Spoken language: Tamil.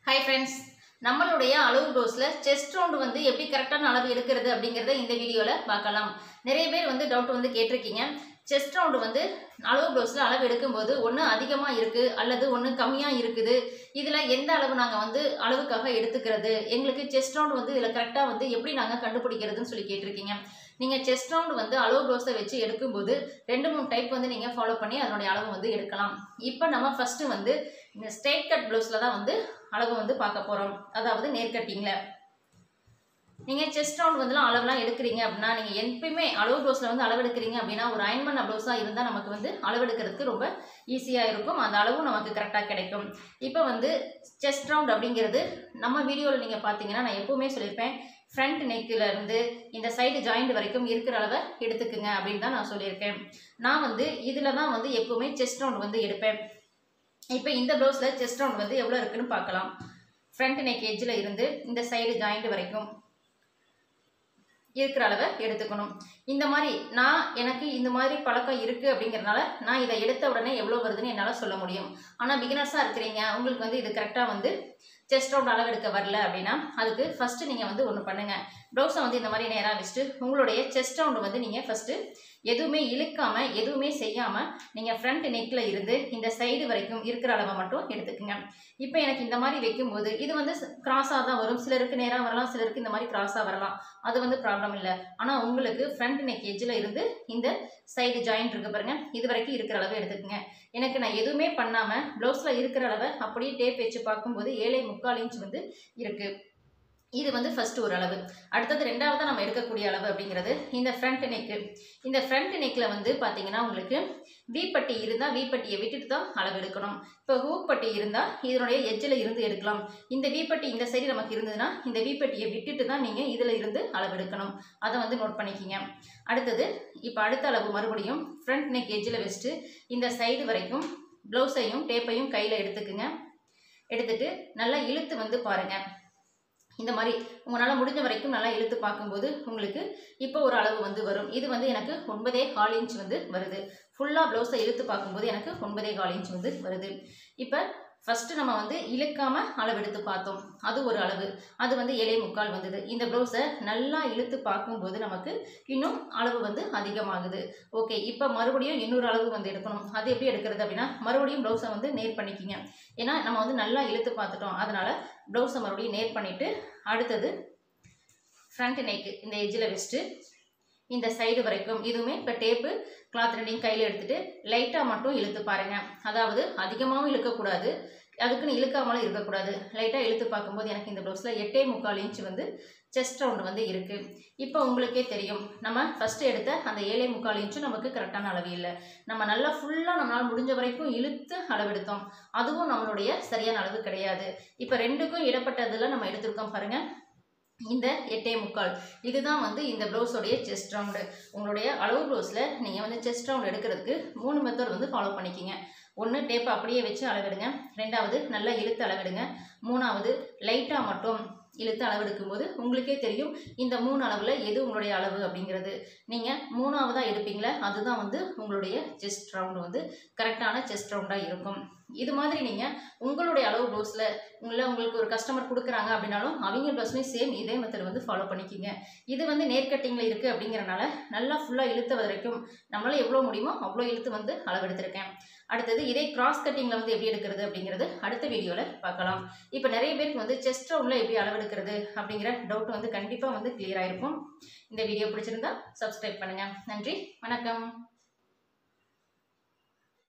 ஹாய் ஃப்ரெண்ட்ஸ் நம்மளுடைய அளவு ப்ளவுஸில் செஸ்ட் ரவுண்டு வந்து எப்படி கரெக்டான அளவு எடுக்கிறது அப்படிங்கிறத இந்த வீடியோவில் பார்க்கலாம் நிறைய பேர் வந்து டவுட் வந்து கேட்டிருக்கீங்க செஸ்ட் ரவுண்டு வந்து அளவு ப்ளவுஸில் அளவு எடுக்கும்போது ஒன்று அதிகமாக இருக்குது அல்லது ஒன்று கம்மியாக இருக்குது இதில் எந்த அளவு நாங்கள் வந்து அளவுக்காக எடுத்துக்கிறது எங்களுக்கு செஸ்ட் ரவுண்டு வந்து இதில் கரெக்டாக வந்து எப்படி நாங்கள் கண்டுபிடிக்கிறதுன்னு சொல்லி கேட்டிருக்கீங்க நீங்கள் செஸ்ட் ரவுண்டு வந்து அளவு ப்ளவுஸை வச்சு எடுக்கும்போது ரெண்டு மூணு டைப் வந்து நீங்கள் ஃபாலோ பண்ணி அதனுடைய அளவு வந்து எடுக்கலாம் இப்போ நம்ம ஃபஸ்ட்டு வந்து இந்த ஸ்ட்ரெயிட் கட் ப்ளவுஸில் தான் வந்து அளவு வந்து பார்க்க போகிறோம் அதாவது நேர்கட்டிங்கில் நீங்கள் செஸ்ட் ரவுண்ட் வந்துலாம் அளவுலாம் எடுக்கிறீங்க அப்படின்னா நீங்கள் எப்பயுமே அளவு ப்ளவுஸில் வந்து அளவு எடுக்கிறீங்க அப்படின்னா ஒரு அயன் பண்ண ப்ளவுஸாக இருந்தால் நமக்கு வந்து அளவு எடுக்கிறதுக்கு ரொம்ப ஈஸியாக இருக்கும் அந்த அளவும் நமக்கு கரெக்டாக கிடைக்கும் இப்போ வந்து செஸ்ட் ரவுண்ட் அப்படிங்கிறது நம்ம வீடியோவில் நீங்கள் பார்த்தீங்கன்னா நான் எப்பவுமே சொல்லியிருப்பேன் ஃப்ரண்ட் நெக்கில் இருந்து இந்த சைடு ஜாயிண்ட் வரைக்கும் இருக்கிற அளவை எடுத்துக்குங்க அப்படின்னு தான் நான் சொல்லியிருக்கேன் நான் வந்து இதில் தான் வந்து எப்பவுமே செஸ்ட் ரவுண்ட் வந்து எடுப்பேன் இப்போ இந்த ப்ளவுஸில் செஸ்ட் ரவுண்ட் வந்து எவ்வளோ இருக்குன்னு பார்க்கலாம் ஃப்ரண்ட் நெக் எஜ்ஜில் இருந்து இந்த சைடு ஜாயிண்ட் வரைக்கும் இருக்கிற அளவை எடுத்துக்கணும் இந்த மாதிரி நான் எனக்கு இந்த மாதிரி பழக்கம் இருக்குது அப்படிங்கிறனால நான் இதை எடுத்த உடனே எவ்வளோ வருதுன்னு என்னால் சொல்ல முடியும் ஆனால் பிகினர்ஸாக இருக்கிறீங்க உங்களுக்கு வந்து இது கரெக்டாக வந்து செஸ்ட் ரவுண்ட் அளவு எடுக்க வரல அப்படின்னா அதுக்கு ஃபஸ்ட்டு நீங்கள் வந்து ஒன்று பண்ணுங்கள் ப்ளவுஸை வந்து இந்த மாதிரி நேராக வச்சுட்டு உங்களுடைய செஸ்ட் ரவுண்டு வந்து நீங்கள் ஃபஸ்ட்டு எதுவுமே இழுக்காமல் எதுவுமே செய்யாமல் நீங்கள் ஃப்ரண்ட் நெக்கில் இருந்து இந்த சைடு வரைக்கும் இருக்கிற அளவை மட்டும் எடுத்துக்கோங்க இப்போ எனக்கு இந்த மாதிரி வைக்கும்போது இது வந்து கிராஸாக தான் வரும் சிலருக்கு நேராக வரலாம் சிலருக்கு இந்த மாதிரி கிராஸாக வரலாம் அது வந்து ப்ராப்ளம் இல்லை ஆனால் உங்களுக்கு ஃப்ரண்ட் நெக் எஜ்ஜில் இருந்து இந்த சைடு ஜாயிண்ட் இருக்கு பாருங்க இது வரைக்கும் இருக்கிற அளவு எடுத்துக்கோங்க எனக்கு நான் எதுவுமே பண்ணாமல் ப்ளவுஸில் இருக்கிற அளவை அப்படியே டேப் வச்சு பார்க்கும்போது ஏழை முக்கால் இன்ச் வந்து இருக்குது இது வந்து ஃபர்ஸ்ட் ஒரு அளவு அடுத்தது ரெண்டாவது நம்ம எடுக்கக்கூடிய அளவு அப்படிங்கிறது இந்த ஃப்ரண்ட் நெக்கு இந்த ஃப்ரண்ட் நெக்கில் வந்து பார்த்தீங்கன்னா உங்களுக்கு வீப்பட்டி இருந்தால் வீப்பட்டியை விட்டுட்டு தான் அளவு எடுக்கணும் இப்போ ஹூக் பட்டி இருந்தால் இதனுடைய எஜ்ஜில் இருந்து எடுக்கலாம் இந்த வீப்பட்டி இந்த சைடு நமக்கு இருந்ததுன்னா இந்த வீப்பட்டியை விட்டுட்டு தான் நீங்கள் இதில் இருந்து அளவு எடுக்கணும் அதை வந்து நோட் பண்ணிக்கிங்க அடுத்தது இப்போ அடுத்த அளவு மறுபடியும் ஃப்ரண்ட் நெக் எஜ்ஜில் வச்சுட்டு இந்த சைடு வரைக்கும் ப்ளவுஸையும் டேப்பையும் கையில் எடுத்துக்குங்க எடுத்துட்டு நல்லா இழுத்து வந்து பாருங்கள் இந்த மாதிரி உங்களால் முடிஞ்ச வரைக்கும் நல்லா இழுத்து பார்க்கும்போது உங்களுக்கு இப்போ ஒரு அளவு வந்து வரும் இது வந்து எனக்கு ஒன்பதே கால் இன்ச் வந்து வருது ஃபுல்லாக ப்ளவுஸை இழுத்து பார்க்கும்போது எனக்கு ஒன்பதே கால் இன்ச் வந்து வருது இப்போ ஃபஸ்ட்டு நம்ம வந்து இழுக்காமல் அளவெடுத்து பார்த்தோம் அது ஒரு அளவு அது வந்து ஏழே முக்கால் வந்தது இந்த ப்ளவுஸை நல்லா இழுத்து பார்க்கும்போது நமக்கு இன்னும் அளவு வந்து அதிகமாகுது ஓகே இப்போ மறுபடியும் இன்னொரு அளவு வந்து எடுக்கணும் அது எப்படி எடுக்கிறது அப்படின்னா மறுபடியும் ப்ளவுஸை வந்து நேர் பண்ணிக்கிங்க ஏன்னா நம்ம வந்து நல்லா இழுத்து பார்த்துட்டோம் அதனால் ப்ளவுஸை மறுபடியும் நேர் பண்ணிவிட்டு அடுத்தது ஃப்ரண்ட் நெக்கு இந்த எஜ்ஜில் வச்சுட்டு இந்த சைடு வரைக்கும் இதுவுமே இப்போ டேப்பு கிளாத் ரெண்டையும் கையில் எடுத்துகிட்டு லைட்டாக மட்டும் இழுத்து பாருங்கள் அதாவது அதிகமாகவும் இழுக்கக்கூடாது அதுக்குன்னு இழுக்காமலும் இருக்கக்கூடாது லைட்டாக இழுத்து பார்க்கும்போது எனக்கு இந்த ப்ளவுஸில் எட்டே முக்கால் இன்ச் வந்து செஸ்ட் ரவுண்டு வந்து இருக்குது இப்போ உங்களுக்கே தெரியும் நம்ம ஃபஸ்ட்டு எடுத்த அந்த ஏழே முக்கால் இன்ச்சும் நமக்கு கரெக்டான அளவு இல்லை நம்ம நல்லா ஃபுல்லாக நம்மளால் முடிஞ்ச வரைக்கும் இழுத்து அளவெடுத்தோம் அதுவும் நம்மளுடைய சரியான அளவு கிடையாது இப்போ ரெண்டுக்கும் இடப்பட்டதில் நம்ம எடுத்திருக்கோம் பாருங்கள் இந்த எட்டே முக்கால் இதுதான் வந்து இந்த ப்ளவுஸோடைய செஸ்ட் ரவுண்டு உங்களுடைய அளவு ப்ளவுஸில் நீங்கள் வந்து செஸ்ட் ரவுண்ட் எடுக்கிறதுக்கு மூணு மெத்தட் வந்து ஃபாலோ பண்ணிக்கிங்க ஒன்று டேப்பை அப்படியே வச்சு அளவிடுங்க ரெண்டாவது நல்லா இழுத்து அளவிடுங்க மூணாவது லைட்டாக மட்டும் இழுத்து அளவெடுக்கும் போது உங்களுக்கே தெரியும் இந்த மூணு அளவில் எது உங்களுடைய அளவு அப்படிங்கிறது நீங்கள் மூணாவதாக எடுப்பீங்களே அதுதான் வந்து உங்களுடைய செஸ்ட் ரவுண்டு வந்து கரெக்டான செஸ்ட் ரவுண்டாக இருக்கும் இது மாதிரி நீங்கள் உங்களுடைய அளவு ப்ளவுஸில் உங்களை உங்களுக்கு ஒரு கஸ்டமர் கொடுக்குறாங்க அப்படின்னாலும் அவங்க ப்ளவுஸ்லேயும் சேம் இதே மெத்தட் வந்து ஃபாலோ பண்ணிக்கிங்க இது வந்து நேர்கட்டிங்கில் இருக்குது அப்படிங்கிறனால நல்லா ஃபுல்லாக இழுத்த வரைக்கும் நம்மளால் எவ்வளோ முடியுமோ அவ்வளோ இழுத்து வந்து அளவெடுத்திருக்கேன் அடுத்தது இதே கிராஸ் கட்டிங்கில் வந்து எப்படி எடுக்கிறது அப்படிங்கிறது அடுத்த வீடியோவில் பார்க்கலாம் இப்போ நிறைய பேருக்கு வந்து செஸ்ட் ரவுண்டில் எப்படி அளவெடுக்கிறது அப்படிங்கிற டவுட் வந்து கண்டிப்பாக வந்து கிளியர் ஆகிருக்கும் இந்த வீடியோ பிடிச்சிருந்தா சப்ஸ்கிரைப் பண்ணுங்கள் நன்றி வணக்கம்